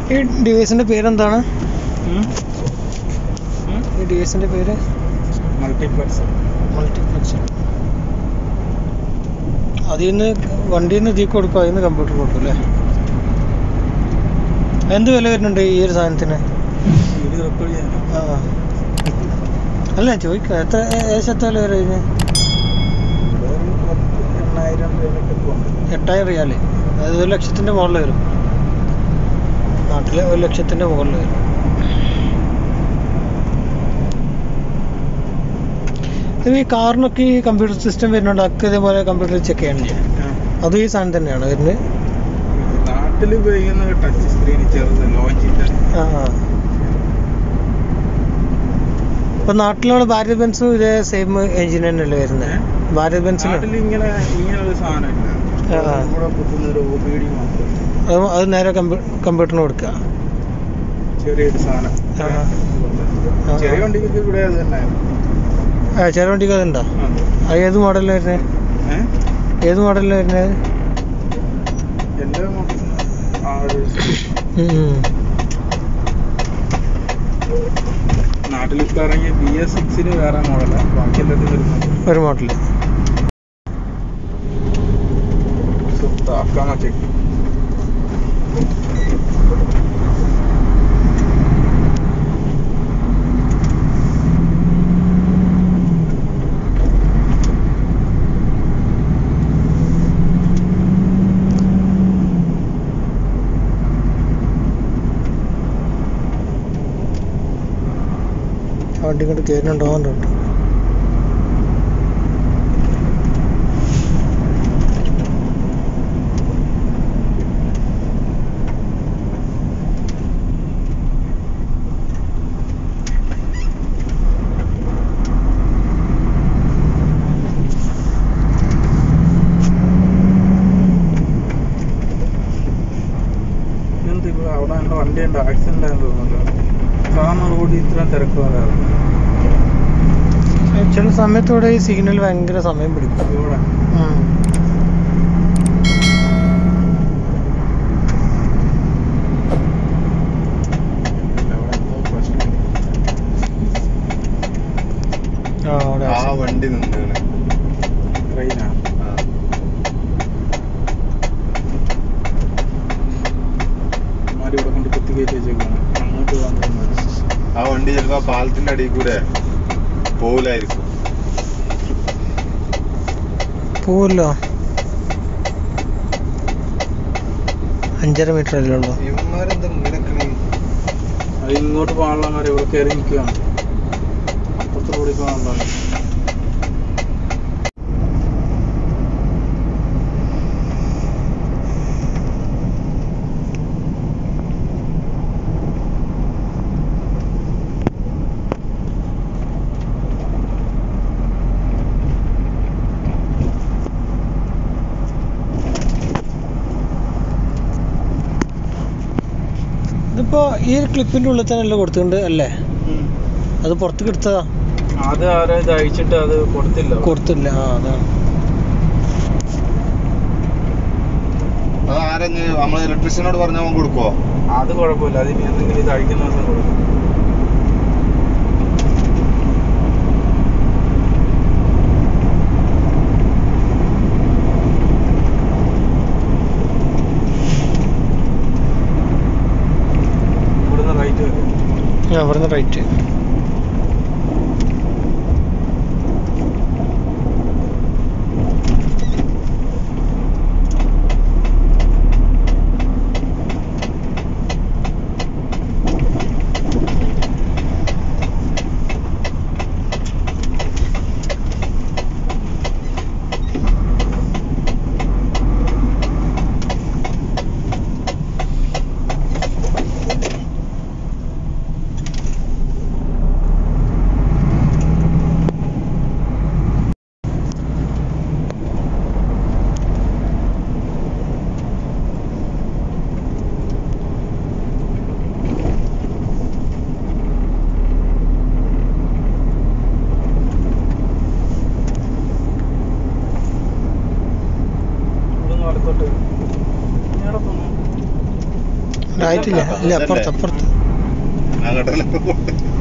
ഈ ഡിവൈസിന്റെ പേരെന്താണ് ഈ ഡിവൈസിന്റെ പേര് മൾട്ടിപ്ലക്സ് മൾട്ടിപ്ലക്സ് അതിൽ നിന്ന് വണ്ടിയിൽ നിന്ന് ഇതിൽ കൊടുക്കും അതിൽ നിന്ന് കമ്പ്യൂട്ടർ കൊടുക്കും അല്ലേ എന്ത് വില വരുന്നുണ്ട് ഈ ഒരു സാധനത്തിന് ആ അല്ല ചോദിക്കാം എത്ര ഏ- ഏകദേശം എത്ര വില വരും ഇതിന് എണ്ണായിരം രൂപയൊക്കെ പോകുന്നുണ്ട് എട്ടായിരം റിയാല് അതായത് ഒരു ലക്ഷത്തിന്റെ മുകളിൽ വരും നാട്ടിലെ ഒരു ലക്ഷത്തിന്റെ മുകളിൽ വരും ഇത് ഈ കാറിനൊക്കെ ഈ കമ്പ്യൂട്ടർ സിസ്റ്റം വരുന്നുണ്ട് ഒക്കെ ഇതേപോലെ കമ്പ്യൂട്ടർ ചെക്ക് ചെയ്യണില്ലേ അതും ഈ സാധനം തന്നെയാണ് വരുന്നത് നാട്ടിൽ ഉപയോഗിക്കുന്ന ടച്ച് സ്ക്രീൻ ചെറുത് ലോഞ്ചിന്റെ ആ ആ. ഇപ്പൊ നാട്ടിലുള്ള ഭാരത് ബെൻസും ഇതേ സെയിം എഞ്ചിൻ തന്നെയല്ലേ വരുന്നത് ഭാരത് ബെൻസിന് നാട്ടിൽ ഇങ്ങനെ ഇങ്ങനെ ഒരു സാധനം ഇല്ല ആ. ഇവിടെ കുത്തുന്ന ഒരു ഒ ബി ഡി മാത്രം അത് അത് നേരെ കമ്പ്യൂട്ടറിന് കൊടുക്കുക ചെറിയൊരു സാധനം ആ. ആ. ചെറിയ വണ്ടിക്ക് ഇവിടെ അത് തന്നെ ആ ചെറിയ വണ്ടിക്ക് അതുണ്ടോ അത് ഏത് മോഡലിൽ വരുന്നത് ഏഹ് ഏത് മോഡലിൽ വരുന്നത് എന്റെ മൊത്തം ആ ഒരു നാട്ടിൽ ഇപ്പൊ ഇറങ്ങിയ ബി എസ് സിക്സിന് വേറെ മോഡലാണ് ബാക്കി എല്ലാത്തിനും വരുന്നത് ഒരു മോഡൽ ആക്കാമ ചെക്ക് വണ്ടി കൊണ്ട് കയറുന്നുണ്ടോ ഉണ്ട് എന്ത് ഇവിടെ അവിടെ എൻ്റെ വണ്ടി ഉണ്ട് ആക്സിഡന്റ് ആയെന്ന് തോന്നുന്നുണ്ട് സാധാരണ റോഡിൽ ഇത്രയും തിരക്ക് വരാറുണ്ട് ചില സമയത്തൂടെ ഈ സിഗ്നൽ ഭയങ്കര സമയം പിടിക്കും ഇവിടെ ഉം. അവിടെ എന്തോ പ്രശ്നം ആ അവിടെ ആ വണ്ടി നിന്നാണ് ട്രെയിനാണ് മാറി ഇവിടെ കൊണ്ട് കുത്തി കയറ്റി വെച്ചേക്കാണ് അങ്ങോട്ട് വന്നിരുന്നത് ആ വണ്ടി ചിലപ്പോ ആ പാലത്തിന്റെ അടിയിൽ കൂടെ പോവില്ലായിരിക്കും പോവല്ലോ അഞ്ചര മീറ്റർ അല്ലേ ഉള്ളൂ ഇവന്മാരെന്താ ഇങ്ങനെ അത് ഇങ്ങോട്ട് പോകാനുള്ള മാറി ഇവിടെ കയറി നിൽക്കുകയാണ് അപ്പുറത്തെ റോഡിൽ പോകാനുള്ള ഇതിപ്പോ ഈ ഒരു ക്ലിപ്പിന്റെ ഉള്ളിൽ തന്നെ അല്ലേ കൊടുത്തിട്ടുണ്ട് അല്ലേ അത് പുറത്തേക്ക് എടുത്തതാ അത് ആരാ ഇത് അയച്ചിട്ട് അത് കൊടുത്തില്ല കൊടുത്തില്ല ആ അതാണ് അത് ആരെങ്കിലും നമ്മൾ ഇലക്ട്രീഷ്യനോട് പറഞ്ഞാൽ അവൻ കൊടുക്കുവോ അത് കുഴപ്പമില്ല അതിന് എന്തെങ്കിലും ഇത് അഴിക്കുന്ന ദിവസം കൊടുക്കും ഇവിടുന്ന് റൈറ്റ് വരും ആ ഇവിടുന്ന് റൈറ്റ് ആയിട്ടില്ല ഇല്ല അപ്പുറത്ത് അപ്പുറത്ത് അങ്ങോട്ടല്ലേ